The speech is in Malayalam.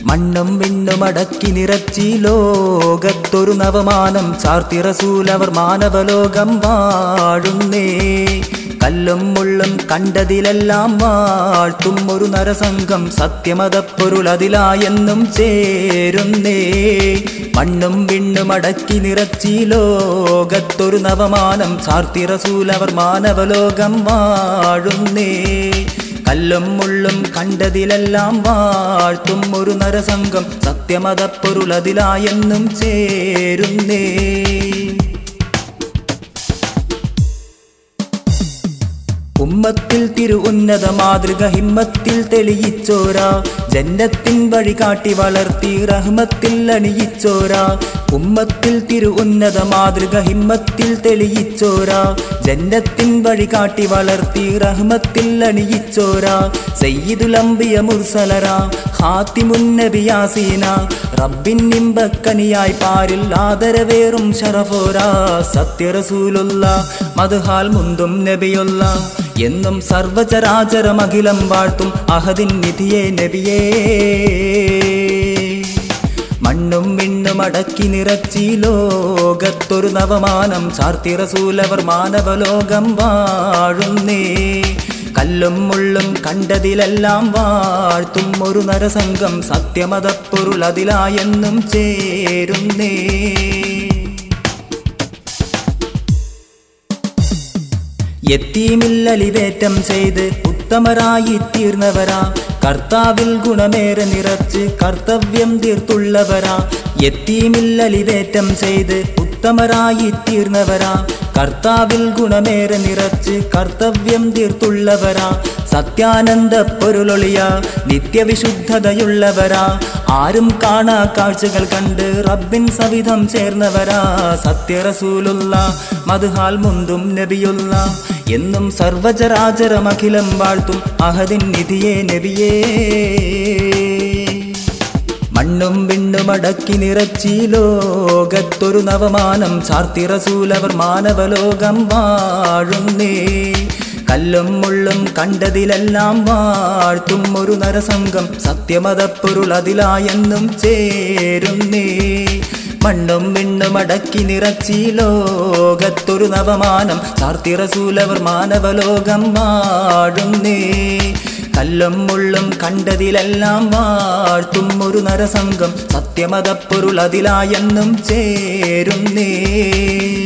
മണ്ണും വിണ്ണും അടക്കി നിറച്ചി ലോകത്തൊരു നവമാനം ചാർത്തി റസൂലവർ മാനവലോകം വാഴുന്നേ കല്ലും മുള്ളും കണ്ടതിലെല്ലാം വാഴ്ത്തും ഒരു നരസംഘം സത്യമതപ്പൊരുളതിലായെന്നും ചേരുന്നേ മണ്ണും വിണ്ണും അടക്കി നിറച്ചി ലോകത്തൊരു നവമാനം ചാർത്തി റസൂലവർ മാനവലോകം വാഴുന്നേ കല്ലും മുള്ളും കണ്ടതിലെല്ലാം വാഴ്ത്തും ഒരു നരസംഘം സത്യമതപ്പൊരുളതിലായെന്നും ചേരുന്നേ ഉമ്മത്തിൽ തിരു ഉന്നത മാതൃക ഹിമ്മത്തിൽ തെളിയിച്ചോരാ ജന്നത്തിൻ വഴി കാട്ടി വളർത്തി റഹ്മത്തിൽ അണിയിച്ചോരാ ഉമ്മത്തിൽ തിരു ഉന്നത മാതൃക ഹിമ്മത്തിൽ തെളിയിച്ചോരാ ജന്നത്തിൻ വഴി കാട്ടി വളർത്തി റഹ്മത്തിൽ അണിയിച്ചോരാ സയ്യിദുലംബിയ മുർസലറ ഹാത്തിമുന്നബിയാസീന റബ്ബിൻ നിമ്പക്കനിയായി പാരിൽ ആദരവേറും ഷറഫോരാ സത്യറസൂലുള്ള മധുഹാൽ മുന്തും നബിയുള്ള എന്നും സർവചരാചരമഖിലം വാഴ്ത്തും അഹദിൻ നിധിയെ നബിയേ മണ്ണും വിണ്ണും അടക്കി നിറച്ചി ലോകത്തൊരു നവമാനം ചാർത്തി റസൂലവർ മാനവലോകം വാഴുന്നേ കല്ലും മുള്ളും കണ്ടതിലെല്ലാം വാഴ്ത്തും ഒരു നരസംഘം സത്യമതപ്പൊരുളതിലായെന്നും ചേരുന്നേ എത്തീമില്ലലിവേറ്റം ചെയ്ത് ഉത്തമരായി തീർന്നവരാ കർത്താവിൽ ഗുണമേറെ നിറച്ച് കർത്തവ്യം തീർത്തുള്ളവരാ എത്തീമില്ലലിവേറ്റം ചെയ്ത് ഉത്തമരായി തീർന്നവരാ കർത്താവിൽ ഗുണമേറെ നിറച്ച് കർത്തവ്യം തീർത്തുള്ളവരാ സത്യാനന്ദ പൊരുളൊളിയ നിത്യവിശുദ്ധതയുള്ളവരാ ആരും കാണാ കാഴ്ചകൾ കണ്ട് റബ്ബിൻ സവിധം ചേർന്നവരാ സത്യറസൂലുള്ള മധുഹാൽ മുന്തും നബിയുള്ള എന്നും സർവചരാചരമഖിലം വാഴ്ത്തും അഹദിൻ നിധിയെ നബിയേ മണ്ണും വിണ്ണും അടക്കി നിറച്ചി ലോകത്തൊരു നവമാനം ചാർത്തി റസൂലവർ മാനവലോകം വാഴുന്നേ കല്ലും മുള്ളും കണ്ടതിലെല്ലാം വാഴ്ത്തും ഒരു നരസംഘം സത്യമതപ്പൊരുളതിലായെന്നും ചേരുന്നേ മണ്ണും വിണ്ണും അടക്കി നിറച്ചി ലോകത്തൊരു നവമാനം ചാർത്തി റസൂലവർ മാനവലോകം വാഴുന്നേ കല്ലും മുള്ളും കണ്ടതിലെല്ലാം വാഴ്ത്തും ഒരു നരസംഘം സത്യമതപ്പൊരുളതിലായെന്നും ചേരുന്നേ